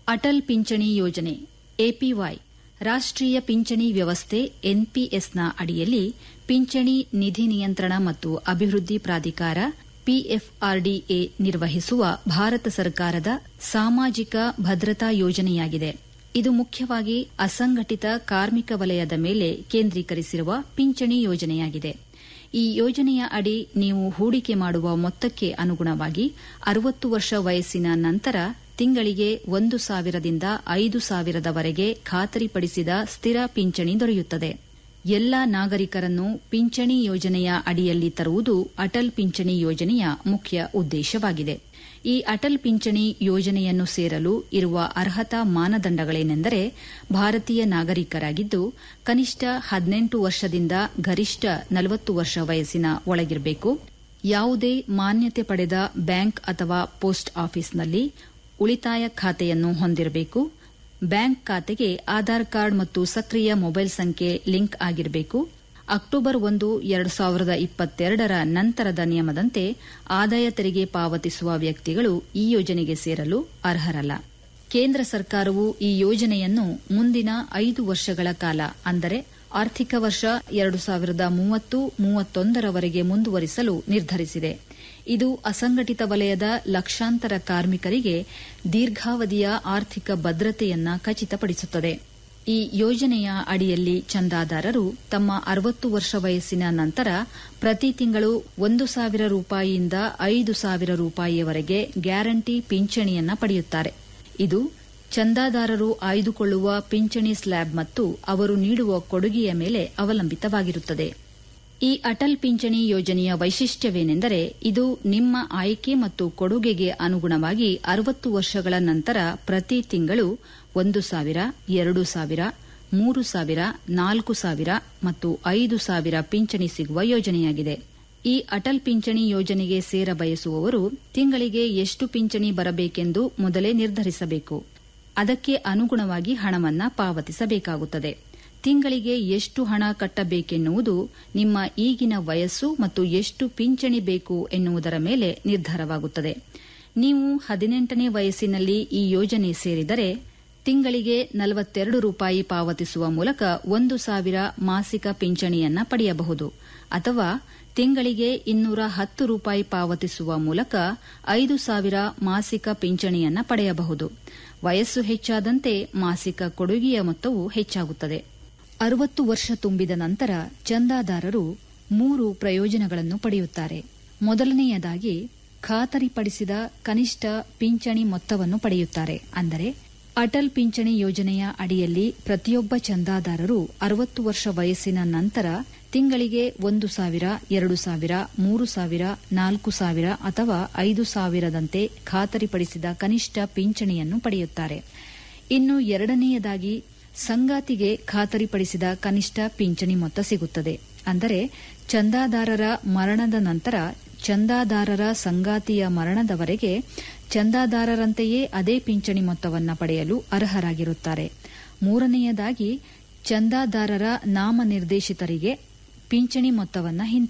ಅಟಲ್ ಪಿಂಚಣಿ ಯೋಜನೆ ಎಪಿವೈ ರಾಷ್ಟ್ರೀಯ ಪಿಂಚಣಿ ವ್ಯವಸ್ಥೆ ಎನ್ಪಿಎಸ್ನ ಅಡಿಯಲ್ಲಿ ಪಿಂಚಣಿ ನಿಧಿ ನಿಯಂತ್ರಣ ಮತ್ತು ಅಭಿವೃದ್ಧಿ ಪ್ರಾಧಿಕಾರ ಪಿಎಫ್ಆರ್ಡಿಎ ನಿರ್ವಹಿಸುವ ಭಾರತ ಸರ್ಕಾರದ ಸಾಮಾಜಿಕ ಭದ್ರತಾ ಯೋಜನೆಯಾಗಿದೆ ಇದು ಮುಖ್ಯವಾಗಿ ಅಸಂಘಟಿತ ಕಾರ್ಮಿಕ ವಲಯದ ಮೇಲೆ ಕೇಂದ್ರೀಕರಿಸಿರುವ ಪಿಂಚಣಿ ಯೋಜನೆಯಾಗಿದೆ ಈ ಯೋಜನೆಯ ಅಡಿ ನೀವು ಹೂಡಿಕೆ ಮಾಡುವ ಮೊತ್ತಕ್ಕೆ ಅನುಗುಣವಾಗಿ ಅರವತ್ತು ವರ್ಷ ವಯಸ್ಸಿನ ನಂತರ ತಿಂಗಳಿಗೆ ಒಂದು ಸಾವಿರದಿಂದ ಐದು ಸಾವಿರದವರೆಗೆ ಖಾತರಿಪಡಿಸಿದ ಸ್ಥಿರ ಪಿಂಚಣಿ ದೊರೆಯುತ್ತದೆ ಎಲ್ಲ ನಾಗರಿಕರನ್ನು ಪಿಂಚಣಿ ಯೋಜನೆಯ ಅಡಿಯಲ್ಲಿ ತರುವುದು ಅಟಲ್ ಪಿಂಚಣಿ ಯೋಜನೆಯ ಮುಖ್ಯ ಉದ್ದೇಶವಾಗಿದೆ ಈ ಅಟಲ್ ಪಿಂಚಣಿ ಯೋಜನೆಯನ್ನು ಸೇರಲು ಇರುವ ಅರ್ಹತಾ ಮಾನದಂಡಗಳೇನೆಂದರೆ ಭಾರತೀಯ ನಾಗರಿಕರಾಗಿದ್ದು ಕನಿಷ್ಠ ಹದಿನೆಂಟು ವರ್ಷದಿಂದ ಗರಿಷ್ಠ ನಲವತ್ತು ವರ್ಷ ವಯಸ್ಸಿನ ಒಳಗಿರಬೇಕು ಯಾವುದೇ ಮಾನ್ಯತೆ ಪಡೆದ ಬ್ಯಾಂಕ್ ಅಥವಾ ಪೋಸ್ಟ್ ಆಫೀಸ್ನಲ್ಲಿ ಉಳಿತಾಯ ಖಾತೆಯನ್ನು ಹೊಂದಿರಬೇಕು ಬ್ಯಾಂಕ್ ಖಾತೆಗೆ ಆಧಾರ್ ಕಾರ್ಡ್ ಮತ್ತು ಸಕ್ರಿಯ ಮೊಬೈಲ್ ಸಂಖ್ಯೆ ಲಿಂಕ್ ಆಗಿರಬೇಕು ಅಕ್ಟೋಬರ್ ಒಂದು ಎರಡು ಸಾವಿರದ ಇಪ್ಪತ್ತೆರಡರ ನಂತರದ ನಿಯಮದಂತೆ ಆದಾಯ ತೆರಿಗೆ ಪಾವತಿಸುವ ವ್ಯಕ್ತಿಗಳು ಈ ಯೋಜನೆಗೆ ಸೇರಲು ಅರ್ಹರಲ್ಲ ಕೇಂದ್ರ ಸರ್ಕಾರವು ಈ ಯೋಜನೆಯನ್ನು ಮುಂದಿನ ಐದು ವರ್ಷಗಳ ಕಾಲ ಅಂದರೆ ಆರ್ಥಿಕ ವರ್ಷ ಎರಡು ಸಾವಿರದ ಮೂವತ್ತು ಮೂವತ್ತೊಂದರವರೆಗೆ ಮುಂದುವರಿಸಲು ನಿರ್ಧರಿಸಿದೆ ಇದು ಅಸಂಘಟಿತ ವಲಯದ ಲಕ್ಷಾಂತರ ಕಾರ್ಮಿಕರಿಗೆ ದೀರ್ಘಾವಧಿಯ ಆರ್ಥಿಕ ಭದ್ರತೆಯನ್ನ ಖಚಿತಪಡಿಸುತ್ತದೆ ಈ ಯೋಜನೆಯ ಅಡಿಯಲ್ಲಿ ಚಂದಾದಾರರು ತಮ್ಮ ಅರವತ್ತು ವರ್ಷ ವಯಸ್ಸಿನ ನಂತರ ಪ್ರತಿ ತಿಂಗಳು ಒಂದು ಸಾವಿರ ರೂಪಾಯಿಯಿಂದ ಐದು ಸಾವಿರ ರೂಪಾಯಿಯವರೆಗೆ ಗ್ಯಾರಂಟಿ ಪಿಂಚಣಿಯನ್ನ ಪಡೆಯುತ್ತಾರೆ ಇದು ಚಂದಾದಾರರು ಆಯ್ದುಕೊಳ್ಳುವ ಪಿಂಚಣಿ ಸ್ಲ್ಯಾಬ್ ಮತ್ತು ಅವರು ನೀಡುವ ಕೊಡುಗೆಯ ಮೇಲೆ ಅವಲಂಬಿತವಾಗಿರುತ್ತದೆ ಈ ಅಟಲ್ ಪಿಂಚಣಿ ಯೋಜನೆಯ ವೈಶಿಷ್ಟ್ಯವೇನೆಂದರೆ ಇದು ನಿಮ್ಮ ಆಯ್ಕೆ ಮತ್ತು ಕೊಡುಗೆಗೆ ಅನುಗುಣವಾಗಿ ಅರವತ್ತು ವರ್ಷಗಳ ನಂತರ ಪ್ರತಿ ತಿಂಗಳು ಒಂದು ಸಾವಿರ ಎರಡು ಸಾವಿರ ಮೂರು ಸಾವಿರ ನಾಲ್ಕು ಸಾವಿರ ಮತ್ತು ಐದು ಸಾವಿರ ಪಿಂಚಣಿ ಸಿಗುವ ಯೋಜನೆಯಾಗಿದೆ ಈ ಅಟಲ್ ಪಿಂಚಣಿ ಯೋಜನೆಗೆ ಸೇರ ಬಯಸುವವರು ತಿಂಗಳಿಗೆ ಎಷ್ಟು ಪಿಂಚಣಿ ಬರಬೇಕೆಂದು ಮೊದಲೇ ನಿರ್ಧರಿಸಬೇಕು ಅದಕ್ಕೆ ಅನುಗುಣವಾಗಿ ಹಣವನ್ನ ಪಾವತಿಸಬೇಕಾಗುತ್ತದೆ ತಿಂಗಳಿಗೆ ಎಷ್ಟು ಹಣ ಕಟ್ಟಬೇಕೆನ್ನುವುದು ನಿಮ್ಮ ಈಗಿನ ವಯಸ್ಸು ಮತ್ತು ಎಷ್ಟು ಪಿಂಚಣಿ ಬೇಕು ಎನ್ನುವುದರ ಮೇಲೆ ನಿರ್ಧಾರವಾಗುತ್ತದೆ ನೀವು ಹದಿನೆಂಟನೇ ವಯಸ್ಸಿನಲ್ಲಿ ಈ ಯೋಜನೆ ಸೇರಿದರೆ ತಿಂಗಳಿಗೆ ನಲವತ್ತೆರಡು ರೂಪಾಯಿ ಪಾವತಿಸುವ ಮೂಲಕ ಒಂದು ಸಾವಿರ ಮಾಸಿಕ ಪಿಂಚಣಿಯನ್ನ ಪಡೆಯಬಹುದು ಅಥವಾ ತಿಂಗಳಿಗೆ ಇನ್ನೂರ ಹತ್ತು ರೂಪಾಯಿ ಪಾವತಿಸುವ ಮೂಲಕ ಐದು ಸಾವಿರ ಮಾಸಿಕ ಪಿಂಚಣಿಯನ್ನ ಪಡೆಯಬಹುದು ವಯಸ್ಸು ಹೆಚ್ಚಾದಂತೆ ಮಾಸಿಕ ಕೊಡುಗೆಯ ಮೊತ್ತವು ಹೆಚ್ಚಾಗುತ್ತದೆ ಅರವತ್ತು ವರ್ಷ ತುಂಬಿದ ನಂತರ ಚಂದಾದಾರರು ಮೂರು ಪ್ರಯೋಜನಗಳನ್ನು ಪಡೆಯುತ್ತಾರೆ ಮೊದಲನೆಯದಾಗಿ ಖಾತರಿಪಡಿಸಿದ ಕನಿಷ್ಠ ಪಿಂಚಣಿ ಮೊತ್ತವನ್ನು ಪಡೆಯುತ್ತಾರೆ ಅಂದರೆ ಅಟಲ್ ಪಿಂಚಣಿ ಯೋಜನೆಯ ಅಡಿಯಲ್ಲಿ ಪ್ರತಿಯೊಬ್ಬ ಚಂದಾದಾರರು ಅರವತ್ತು ವರ್ಷ ವಯಸ್ಸಿನ ನಂತರ ತಿಂಗಳಿಗೆ ಒಂದು ಸಾವಿರ ಎರಡು ಸಾವಿರ ಮೂರು ಸಾವಿರ ನಾಲ್ಕು ಸಾವಿರ ಅಥವಾ ಐದು ಸಾವಿರದಂತೆ ಖಾತರಿಪಡಿಸಿದ ಕನಿಷ್ಠ ಪಿಂಚಣಿಯನ್ನು ಪಡೆಯುತ್ತಾರೆ ಇನ್ನು ಎರಡನೆಯದಾಗಿ ಸಂಗಾತಿಗೆ ಖಾತರಿಪಡಿಸಿದ ಕನಿಷ್ಠ ಪಿಂಚಣಿ ಮೊತ್ತ ಸಿಗುತ್ತದೆ ಅಂದರೆ ಚಂದಾದಾರರ ಮರಣದ ನಂತರ ಚಂದಾದಾರರ ಸಂಗಾತಿಯ ಮರಣದವರೆಗೆ ಚಂದಾದಾರರಂತೆಯೇ ಅದೇ ಪಿಂಚಣಿ ಮೊತ್ತವನ್ನು ಪಡೆಯಲು ಅರ್ಹರಾಗಿರುತ್ತಾರೆ ಮೂರನೆಯದಾಗಿ ಚಂದಾದಾರರ ನಾಮನಿರ್ದೇಶಿತರಿಗೆ ಪಿಂಚಣಿ ಮೊತ್ತವನ್ನು